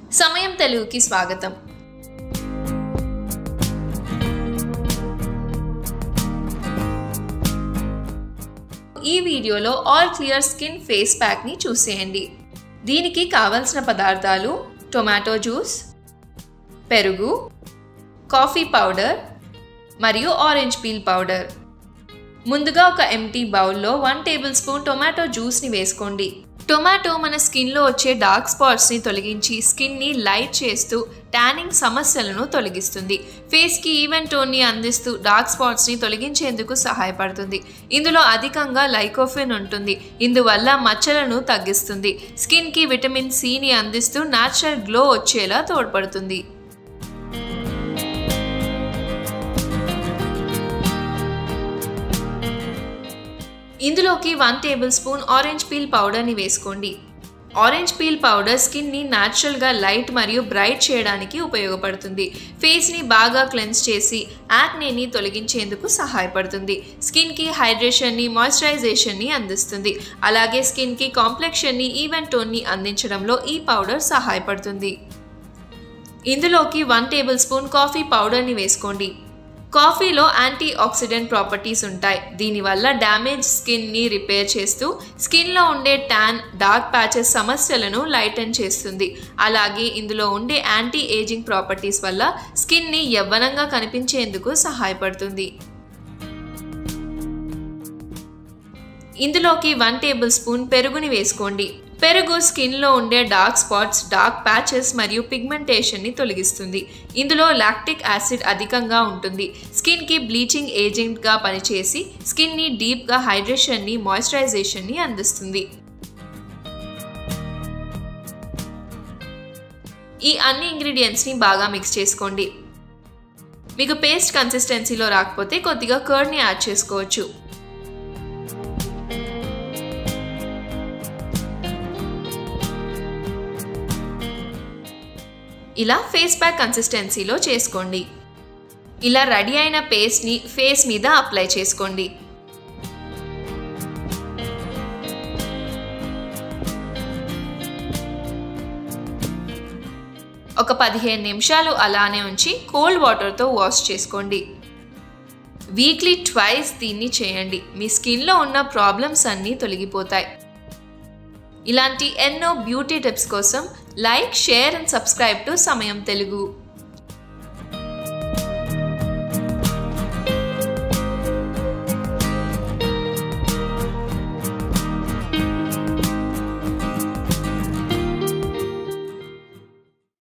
సమయం తెలుగుకి స్వాగతం ఈ వీడియోలో ఆల్ క్లియర్ స్కిన్ ఫేస్ ప్యాక్ని చూసేయండి దీనికి కావలసిన పదార్థాలు టొమాటో జ్యూస్ పెరుగు కాఫీ పౌడర్ మరియు ఆరెంజ్ పీల్ పౌడర్ ముందుగా ఒక ఎంటీ బౌల్లో వన్ టేబుల్ స్పూన్ టొమాటో జ్యూస్ని వేసుకోండి టొమాటో మన స్కిన్లో వచ్చే డార్క్ స్పాట్స్ని తొలగించి స్కిన్ని లైట్ చేస్తూ ట్యానింగ్ సమస్యలను తొలగిస్తుంది ఫేస్కి ఈవెన్ టోన్ని అందిస్తూ డార్క్ స్పాట్స్ని తొలగించేందుకు సహాయపడుతుంది ఇందులో అధికంగా లైకోఫిన్ ఉంటుంది ఇందువల్ల మచ్చలను తగ్గిస్తుంది స్కిన్కి విటమిన్ సిని అందిస్తూ న్యాచురల్ గ్లో వచ్చేలా తోడ్పడుతుంది ఇందులోకి one tablespoon orange peel పౌడర్ని వేసుకోండి ఆరెంజ్ పీల్ పౌడర్ స్కిన్ని న్యాచురల్గా లైట్ మరియు బ్రైట్ చేయడానికి ఉపయోగపడుతుంది ఫేస్ని బాగా క్లెన్స్ చేసి యాక్నేని తొలగించేందుకు సహాయపడుతుంది స్కిన్కి హైడ్రేషన్ని మాయిశ్చరైజేషన్ని అందిస్తుంది అలాగే స్కిన్కి కాంప్లెక్షన్ని ఈవెన్ టోన్ని అందించడంలో ఈ పౌడర్ సహాయపడుతుంది ఇందులోకి వన్ టేబుల్ స్పూన్ కాఫీ పౌడర్ని వేసుకోండి కాఫీలో యాంటీ ఆక్సిడెంట్ ప్రాపర్టీస్ ఉంటాయి దీనివల్ల డ్యామేజ్ స్కిన్ని రిపేర్ చేస్తూ స్కిన్లో ఉండే ట్యాన్ డార్క్ ప్యాచెస్ సమస్యలను లైటన్ చేస్తుంది అలాగే ఇందులో ఉండే యాంటీ ఏజింగ్ ప్రాపర్టీస్ వల్ల స్కిన్ని యవ్వనంగా కనిపించేందుకు సహాయపడుతుంది ఇందులోకి వన్ టేబుల్ స్పూన్ పెరుగుని వేసుకోండి పెరుగు స్కిన్లో ఉండే డార్క్ స్పాట్స్ డార్క్ ప్యాచెస్ మరియు పిగ్మెంటేషన్ని తొలగిస్తుంది ఇందులో లాక్టిక్ యాసిడ్ అధికంగా ఉంటుంది స్కిన్కి బ్లీచింగ్ ఏజెంట్గా పనిచేసి స్కిన్ని డీప్గా హైడ్రేషన్ని మాయిశ్చరైజేషన్ని అందిస్తుంది ఈ అన్ని ఇంగ్రీడియంట్స్ని బాగా మిక్స్ చేసుకోండి మీకు పేస్ట్ కన్సిస్టెన్సీలో రాకపోతే కొద్దిగా కర్డ్ని యాడ్ చేసుకోవచ్చు ఇలా ఫేస్ ప్యాక్ కన్సిస్టెన్సీలో చేసుకోండి ఇలా రెడీ అయిన పేస్ట్ని ఫేస్ మీద అప్లై చేసుకోండి ఒక పదిహేను నిమిషాలు అలానే ఉంచి కోల్డ్ వాటర్తో వాష్ చేసుకోండి వీక్లీ ట్వైస్ దీన్ని చేయండి మీ స్కిన్లో ఉన్న ప్రాబ్లమ్స్ అన్నీ తొలగిపోతాయి ఇలాంటి ఎన్నో బ్యూటీ టిప్స్ కోసం like share and subscribe to Samayam Telugu